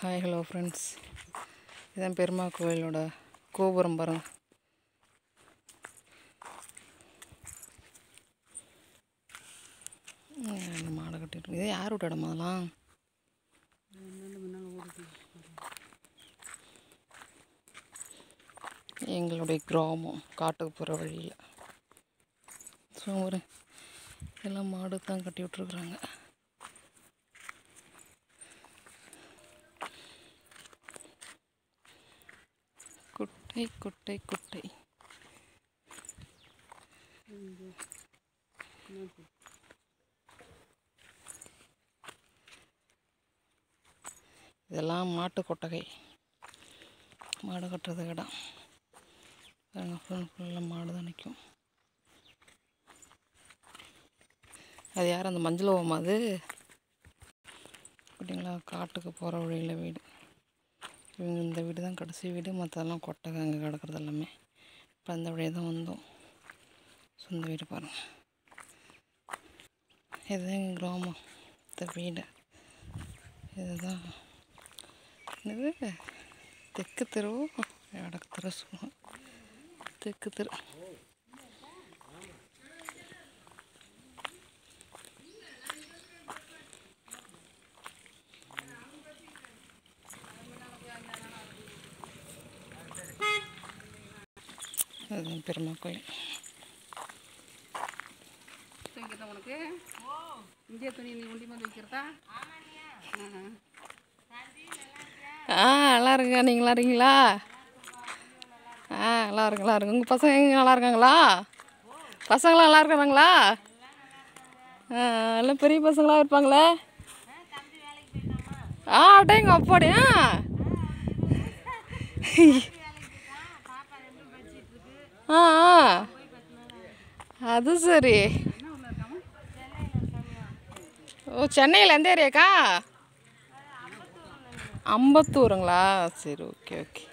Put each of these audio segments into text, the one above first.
Hi hello friends இதான் பெருமா கோயிலோட கோபுரம் பாருங்க இந்த மாடை கட்டிட்டு இதே யார் விட்ட இடம் அதெல்லாம் எங்களுடைய கிராமம் காட்டுக்கு போகிற வழியில் ஸோ ஒரு எல்லாம் மாடு தான் கட்டி விட்ருக்குறாங்க குட்டை குட்டை குட்டை இதெல்லாம் மாட்டு கொட்டகை மாடு கட்டுறது இடம் பாருங்க ஃபுல் ஃபுல்லாக மாடு தான் நிற்கும் அது யார் அந்த மஞ்சள் ஓமா அது அப்படிங்களா காட்டுக்கு போகிற வழியில் வீடு இவங்க இந்த வீடு தான் கடைசி வீடு மற்றதெல்லாம் கொட்டகை அங்கே கிடக்குறது எல்லாமே இப்போ அந்த வழியாக தான் வந்தோம் சொந்த வீடு பாருங்கள் இதுதான் எங்கள் கிராமம் இந்த வீடு இதுதான் என்னது தெற்கு தெரு வடக்கு தெரு சொல்லுவோம் தெற்கு தெரு அதுதான் பெருமா கோயில் துவைக்கிறதா உனக்கு இந்திய துணி நீ உண்டி மாதிரி வைக்கிறதா ஆ நல்லா இருக்குங்க நீங்கள் நல்லா இருக்கீங்களா ஆ நல்லா இருக்கு நல்லா இருக்கு உங்கள் பசங்க எங்க நல்லா இருக்காங்களா பசங்களாம் நல்லா இருக்கிறாங்களா ஆ எல்லாம் பெரிய பசங்களாக இருப்பாங்களே ஆ அடேங்க அப்பாடியா ஆ ஆ அது சரி ஓ சென்னையில் எந்த ஏரியாக்கா அம்பத்தூருங்களா சரி ஓகே ஓகே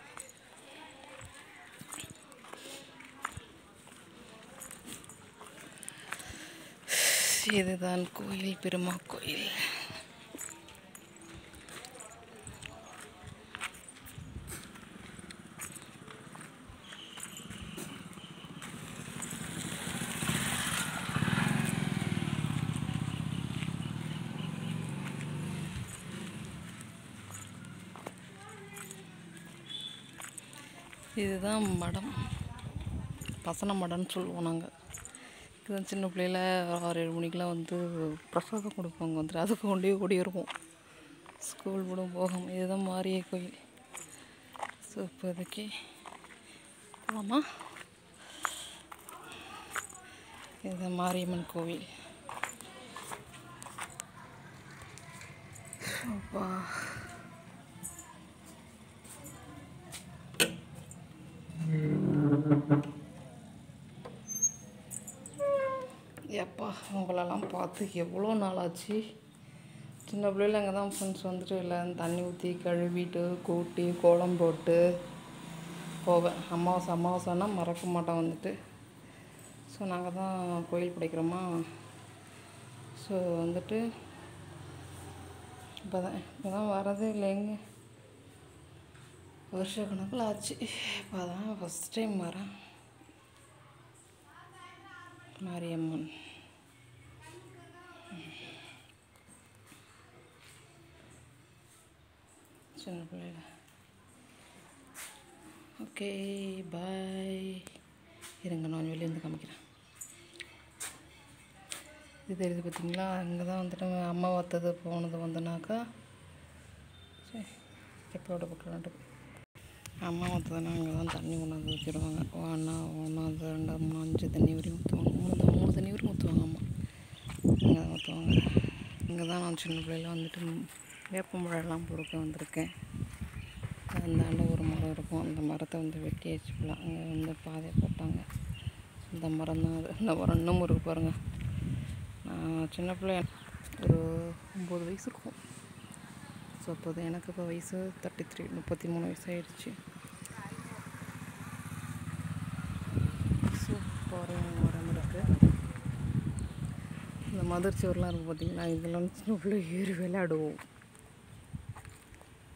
இதுதான் கோயில் பெருமா கோயில் இதுதான் மடம் பசன மடம்னு சொல்லுவோம் நாங்கள் இதுதான் சின்ன பிள்ளையில ஆறு ஏழு மணிக்கெலாம் வந்து பிரசாதம் கொடுப்பாங்க வந்துட்டு அதுக்கு கொண்டே ஓடி இருக்கும் ஸ்கூல் கூட போகும் இதுதான் மாரிய கோயில் ஸோ இப்போதைக்கு போகலாமா இதுதான் மாரியம்மன் கோவில் அப்பா எப்பா உங்களெல்லாம் பார்த்து எவ்வளோ நாள் ஆச்சு சின்ன பிள்ளைல அங்கே தான் ஃப்ரெண்ட்ஸ் வந்துட்டு எல்லாம் தண்ணி ஊற்றி கழுவிட்டு கூட்டி கோலம் போட்டு போவேன் அமாவாசை அமாவாசைன்னா மறக்க மாட்டோம் வந்துட்டு ஸோ நாங்கள் தான் கோயில் படிக்கிறோமா ஸோ வந்துட்டு இப்போ தான் இப்போ தான் வரதே இல்லைங்க வருஷ கணக்கில் ஆச்சு இப்போ தான் ஃபஸ்ட் டைம் வரேன் மாரியம்மன் சின்ன பிள்ளைல ஓகே பாய் இருங்க நான் வெளியேருந்து காமிக்கிறேன் இது தெரியுது பார்த்தீங்களா இங்கே தான் வந்துட்டு அம்மா வத்தது போனது வந்தனாக்கா சரி எப்போட பக்கம் அம்மா ஊற்றுதுன்னா அங்கே தான் தண்ணி கொண்டாந்து ஊற்றிடுவாங்க ஒன்றா ஒன்றாவது ரெண்டு மூணு அஞ்சு தண்ணி வரையும் ஊற்றுவாங்க மூணு தான் மூணு தண்ணி வரையும் ஊற்றுவாங்க அம்மா இங்கே தான் ஊற்றுவாங்க இங்கே தான் நான் சின்ன பிள்ளையில வந்துட்டு வேப்பம்பழம்லாம் பொறுக்க வந்திருக்கேன் அந்தாண்ட ஒரு மரம் இருக்கும் அந்த மரத்தை வந்து வெட்டி வச்சுக்கலாம் அங்கே வந்து பாதையை போட்டாங்க இந்த மரம் தான் அது இந்த மரம் இன்னமும் இருக்கு பாருங்கள் நான் சின்ன பிள்ளை ஒரு ஒம்பது வயசு இருக்கும் ஸோ அப்போது எனக்கு இப்போ வயசு தேர்ட்டி த்ரீ முப்பத்தி மூணு வயசு ஆயிடுச்சு சூப்பராக மரம் இருக்குது இந்த மதுர் சோறுலாம் இருக்குது பார்த்தீங்களா இதெல்லாம் சின்ன பிள்ளை ஏறி விளையாடுவோம்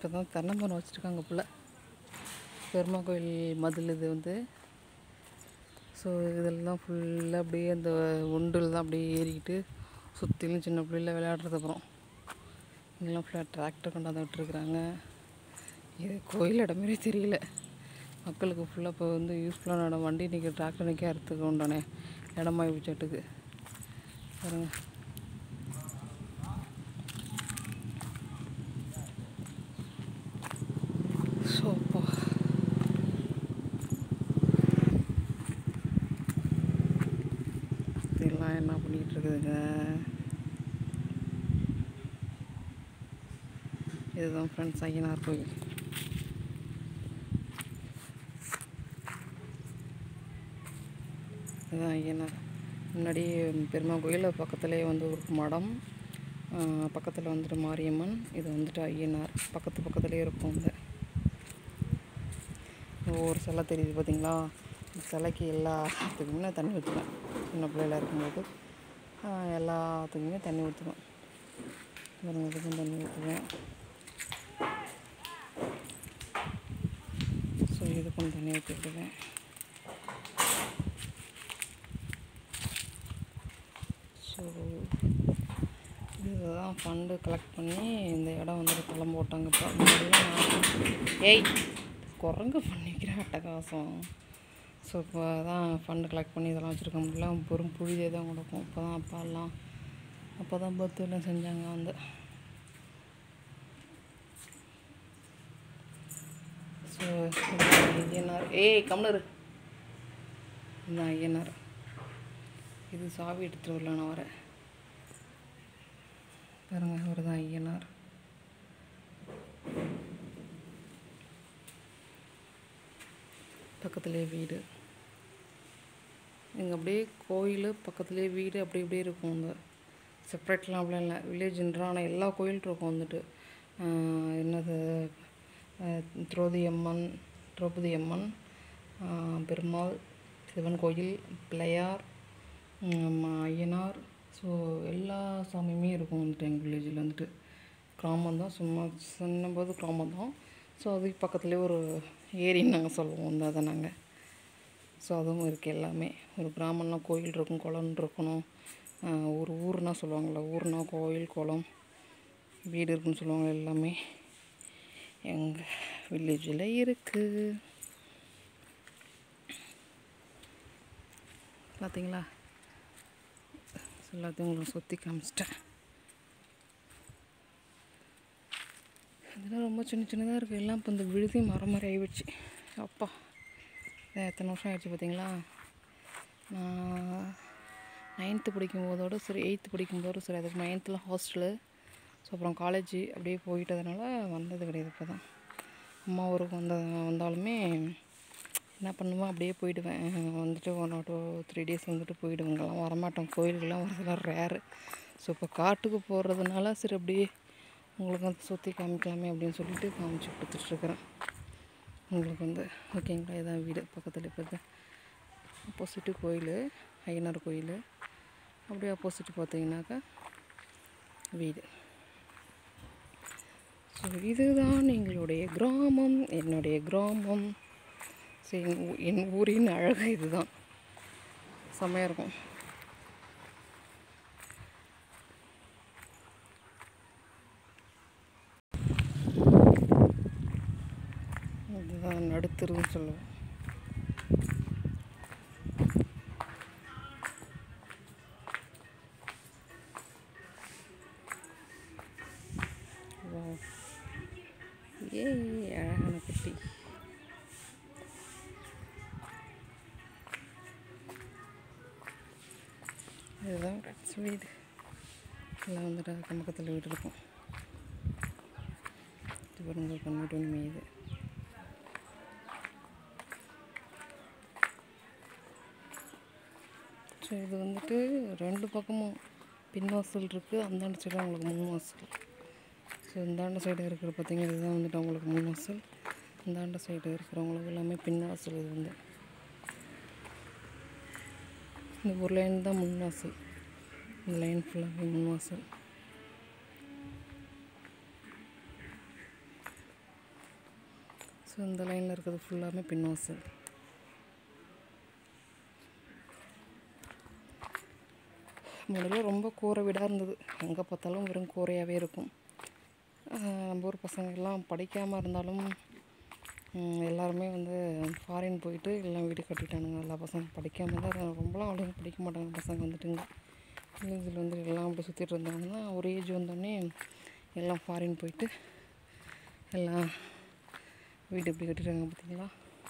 இப்போ தான் தென்னமரம் வச்சுருக்காங்க புள்ள பெருமா கோயில் மதில் இது வந்து ஸோ இதெல்லாம் ஃபுல்லாக அப்படியே அந்த ஒண்டில் தான் அப்படியே ஏறிக்கிட்டு சுற்றிலும் சின்ன பிள்ளைல விளையாடுறது அப்புறம் இங்கெல்லாம் ஃபுல்லாக டிராக்டர் கொண்டாந்து விட்டுருக்குறாங்க இது கோயில் இடம் மாரி தெரியல மக்களுக்கு ஃபுல்லாக இப்போ வந்து யூஸ்ஃபுல்லான இடம் வண்டி நிற்க டிராக்டர் நிற்க அறுத்துக்க உண்டானே இடமாயி விச்சட்டுக்கு பாருங்க சோப்பா இதெல்லாம் என்ன பண்ணிகிட்டு இருக்குதுங்க இதுதான் ஃப்ரெண்ட்ஸ் ஐயனார் கோயில் இதுதான் ஐயனார் முன்னாடி பெருமா கோயில் பக்கத்துலேயே வந்து ஒரு மடம் பக்கத்தில் வந்துட்டு மாரியம்மன் இது வந்துட்டு ஐயனார் பக்கத்து பக்கத்துலேயே இருக்கும் வந்து ஒவ்வொரு சிலை தெரியுது பார்த்தீங்களா இந்த சிலைக்கு எல்லாத்துக்குமே நான் தண்ணி ஊற்றுவேன் சின்ன பிள்ளையில இருக்கும்போது ஆஹ், எல்லாத்துக்குமே தண்ணி ஊற்றுவேன் இதுக்கும் தண்ணி ஊற்றுவேன் ஸோ இதுக்கும் தண்ணி ஊற்றி விடுவேன் ஸோ இதுதான் ஃபண்டு கலெக்ட் பண்ணி இந்த இடம் வந்துட்டு தளம் போட்டாங்க இப்போ முன்னாடிலாம் நான் ஏய் குரங்கு பண்ணிக்கிறேன் அட்டகாசம் ஸோ இப்போ தான் ஃபண்டு கலெக்ட் பண்ணி இதெல்லாம் வச்சுருக்க முடியல பெரும் புழுதியே தான் கொடுக்கும் இப்போ தான் அப்பாலாம் அப்போ தான் பர்த் எல்லாம் செஞ்சாங்க வந்து ஸோ ஐயனார் ஏய் கம்னரு இந்த ஐயனார் இது சாவி எடுத்துகிட்டு வரல நான் வரேன் பாருங்க அவர் தான் ஐயனார் பக்கத்துலேயே வீடு இங்கே அப்படியே கோயில் பக்கத்துலேயே வீடு அப்படி இப்படியே இருக்கும் இந்த செப்ரேட்லாம் அப்படிலாம் இல்லை வில்லேஜ்ன்ற ஆனால் எல்லா கோயிலும் இருக்கும் வந்துட்டு ஆஹ் என்னது ஆஹ் திரௌபதி அம்மன் திரௌபதி அம்மன் ஆஹ் பெருமாள் சிவன் கோயில் பிள்ளையார் உம் ஐயனார் ஸோ எல்லா சாமியுமே இருக்கும் வந்துட்டு எங்கள் வில்லேஜில் வந்துட்டு கிராமம் தான் சும்மா சின்னபோது கிராமம் தான் ஸோ அதுக்கு பக்கத்துலேயே ஒரு ஏரின்னு நாங்கள் சொல்லுவோம் வந்து அதை நாங்கள் ஸோ அதுவும் இருக்குது எல்லாமே ஒரு கிராமம்னா கோயில் இருக்கும் குளம் இருக்கணும் ஆஹ் ஒரு ஊர்னா சொல்லுவாங்கள்ல ஊர்னா கோயில் குளம் வீடு இருக்குன்னு சொல்லுவாங்க எல்லாமே எங்கள் வில்லேஜில் இருக்குது பார்த்தீங்களா எல்லாத்தையும் உங்களுக்கு சுற்றி காமிச்சிட்டேன் இதெல்லாம் ரொம்ப சின்ன சின்னதாக இருக்குது எல்லாம் இப்போ இந்த விழுதி மரம் மாதிரி ஆகிடுச்சு அப்பா இதான் எத்தனை வருஷம் ஆயிடுச்சு பார்த்தீங்களா நான் நைன்த்து படிக்கும் போதோட சரி எயித்து படிக்கும் போதோட சரி அதுக்கு நைன்த்தில் ஹாஸ்டலு ஸோ அப்புறம் காலேஜ் அப்படியே போயிட்டதுனால வந்தது கிடையாது இப்போ தான் அம்மா ஊருக்கு வந்த வந்தாலுமே என்ன பண்ணுவேன் அப்படியே போயிடுவேன் வந்துட்டு one or two three days வந்துட்டு போயிடுவேன் இங்கெல்லாம் வரமாட்டோம் கோயிலுக்கெல்லாம் வரதுலாம் ரேரு ஸோ இப்போ காட்டுக்கு போகிறதுனால சரி அப்படியே உங்களுக்கு வந்து சுற்றி காமிக்கலாமே அப்படின்னு சொல்லிட்டு காமிச்சு கொடுத்துட்ருக்குறேன் உங்களுக்கு வந்து ஓகேங்களா இதான் வீடு பக்கத்தில் இப்போ ஆப்போசிட்டு கோயில் ஐயனார் கோயில் அப்படியே ஆப்போசிட் பார்த்தீங்கன்னாக்கா வீடு ஸோ இதுதான் எங்களுடைய கிராமம் என்னுடைய கிராமம் ஸோ என் ஊ- என் ஊரின் அழகு இதுதான் செம்மையாக இருக்கும் இதுதான் நடுத்தருன்னு சொல்லுவோம் Wow. ஏய் அழகான குட்டி இதுதான் ஃப்ரெண்ட்ஸ் வீடு எல்லாம் வந்துட்டு அக்கம் பக்கத்தில் வீடு இருக்கும் இது பாருங்க பண்ணிட்டு மீது ஸோ இது வந்துட்டு ரெண்டு பக்கமும் பின் வாசல் இருக்குது அந்தாண்ட சைடு அவங்களுக்கு முன் வாசல் ஸோ இந்தாண்ட சைடு இருக்கிற பார்த்தீங்கன்னா இதுதான் வந்துட்டு அவங்களுக்கு முன் வாசல் இந்தாண்ட சைடு இருக்கிறவங்களுக்கு எல்லாமே பின் வாசல் இது வந்து இந்த ஒரு லைன் தான் முன் வாசல் இந்த லைன் ஃபுல்லாகவே முன் வாசல் ஸோ இந்த லைனில் இருக்கிறது ஃபுல்லாமே பின் வாசல் முதல்ல ரொம்ப கூரை வீடாக இருந்தது எங்கே பார்த்தாலும் வெறும் கூரையாகவே இருக்கும் ஆஹ் நம்ம ஊர் பசங்க எல்லாம் படிக்காமல் இருந்தாலும் ம், எல்லாருமே வந்து ஃபாரின் போயிட்டு எல்லாம் வீடு கட்டிட்டானுங்க எல்லா பசங்க படிக்காமல் தான் இருக்காங்க. ரொம்பலாம் அவ்வளோ படிக்க மாட்டாங்க பசங்க வந்துட்டுங்க வில்லேஜில் வந்து எல்லாம் அப்படி சுற்றிட்டு இருந்தாங்கன்னா ஒரு ஏஜ் வந்தோடனே எல்லாம் ஃபாரின் போயிட்டு எல்லாம் வீடு எப்படி கட்டிட்டாங்க பார்த்தீங்களா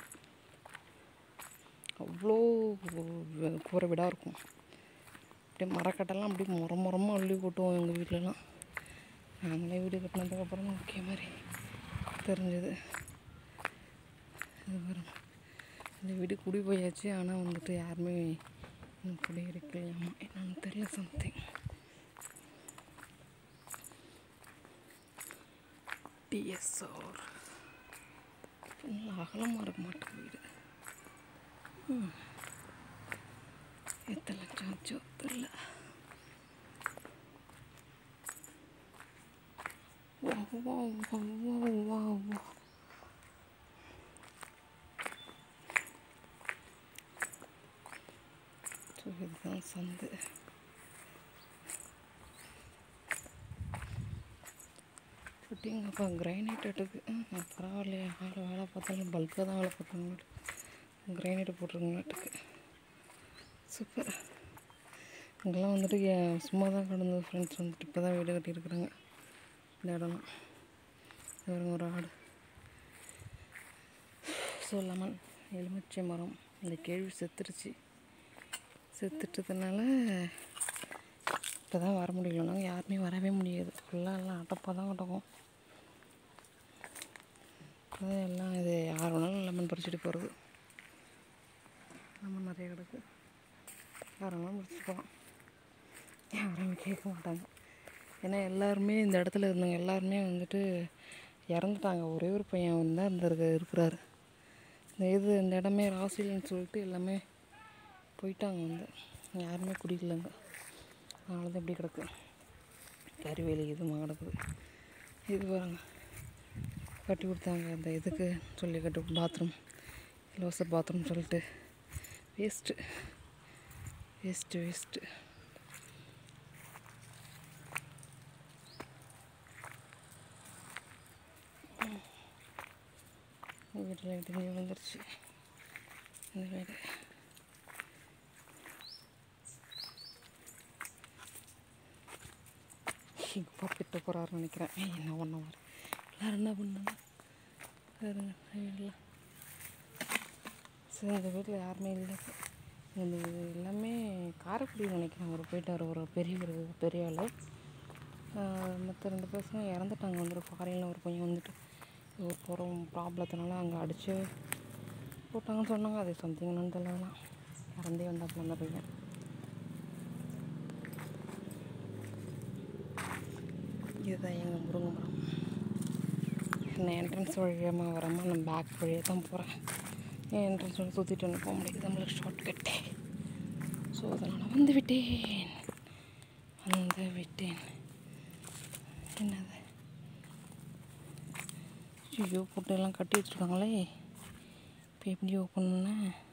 அவ்வளோ வ- கூரை வீடாக இருக்கும் அப்படியே மரக்கட்டெல்லாம் அப்படியே முற முறமாக அள்ளி கொட்டுவோம் எங்கள் வீட்டிலலாம் நாங்களே வீடு கட்டினதுக்கப்புறம் முக்கிய மாதிரி தெரிஞ்சது இது பாருங்க இந்த வீடு குடி போயாச்சு ஆனால் வந்துட்டு யாருமே இன்னும் குடி இருக்கலையாமா என்னன்னு தெரியல சம்திங் டிஎஸ்ஆர் அகலமாக இருக்க மாட்டேங்குது வீடு ம். எத்தனை லட்சம் ஆச்சோ தெரில வா வா வா வா வா வா ஸோ இதுதான் சந்து அப்படிங்கப்பா கிரைனைட் எடுக்கு ம், பரவாயில்லையே ஆள் வேலை பார்த்தாலும் பல்காக தான் வேலை பார்த்தாங்க கிரைனைட் போட்டிருங்களாட்டுக்கு சூப்பர் இங்கெல்லாம் வந்துட்டு ஏ- சும்மா தான் கிடந்தது ஃப்ரெண்ட்ஸ் வந்துட்டு இப்போ தான் வீடு கட்டியிருக்குறாங்க இந்த இடம்லாம் வேறு ஒரு ஆடு ஸோ லெமன் எலுமிச்சை மரம் இந்த கேள்வி செத்துருச்சு செத்துட்டதுனால இப்போ தான் வர முடியல நாங்கள் யாருமே வரவே முடியாது ஃபுல்லாக எல்லாம் அட்டப்பாக தான் கிடக்கும் அதான் எல்லாம் இது யார் வேணாலும் லெமன் பறிச்சுட்டு போகிறது லெமன் நிறைய கிடக்கு யார் வேணாலும் பறிச்சுட்டு போகலாம் யாரும் கேட்க மாட்டாங்க ஏன்னா எல்லாருமே இந்த இடத்துல இருந்தவங்க எல்லாருமே வந்துட்டு இறந்துட்டாங்க ஒரே ஒரு பையன் வந்து தான் இருந்திருக்க இருக்கிறாரு இந்த இது இந்த இடமே ராசிலன்னு சொல்லிட்டு எல்லாமே போயிட்டாங்க வந்து யாருமே குடிக்கலங்க அதனால தான் இப்படி கிடக்கு கறிவேலி இதுமா கிடக்குது இது பாருங்க கட்டி கொடுத்தாங்க அந்த இதுக்கு சொல்லி கட்டி பாத்ரூம் இலவச பாத்ரூம் சொல்லிட்டு வேஸ்ட்டு வேஸ்ட்டு வேஸ்ட்டு வீட்டில் இடிஞ்சு விழுந்துருச்சு இந்த வீடு இப்போ பிட்ட போகிறாருன்னு நினைக்கிறேன் ஏய், என்ன பண்ண வர எல்லோரும் என்ன பண்ணாங்க பாருங்க வீட்டில் சரி இந்த வீட்டில் யாருமே இல்லை இந்த எல்லாமே காரைக்குடி நினைக்கிறேன் அவர் போயிட்டார் ஒரு பெரிய ஒரு பெரிய ஆள் மற்ற ரெண்டு பசங்க இறந்துட்டாங்க வந்துட்டு ஃபாரினில் ஒரு பையன் வந்துட்டு ஒரு போகிற ப்ராப்ளத்தினால அங்கே அடித்து போட்டாங்கன்னு சொன்னாங்க அது சம்திங் என்னன்னு தெரியலாம் இறந்தே வந்தாப்புல அந்த பையன் இதுதான் எங்கள் முருங்கை மரம் நான் என்ட்ரன்ஸ் வழியாக வராமல் நான் பேக் வழியாக தான் போகிறேன் என் என்ட்ரன்ஸ் வழி சுற்றிட்டு ஒன்று போக முடியாது நம்மளுக்கு ஷார்ட் கட்டு ஸோ அதனால் வந்து விட்டேன் வந்து விட்டேன் என்னது ஐயோ போட்டு எல்லாம் கட்டி வச்சுருக்காங்களே இப்போ எப்படி ஓப்பன் பண்ண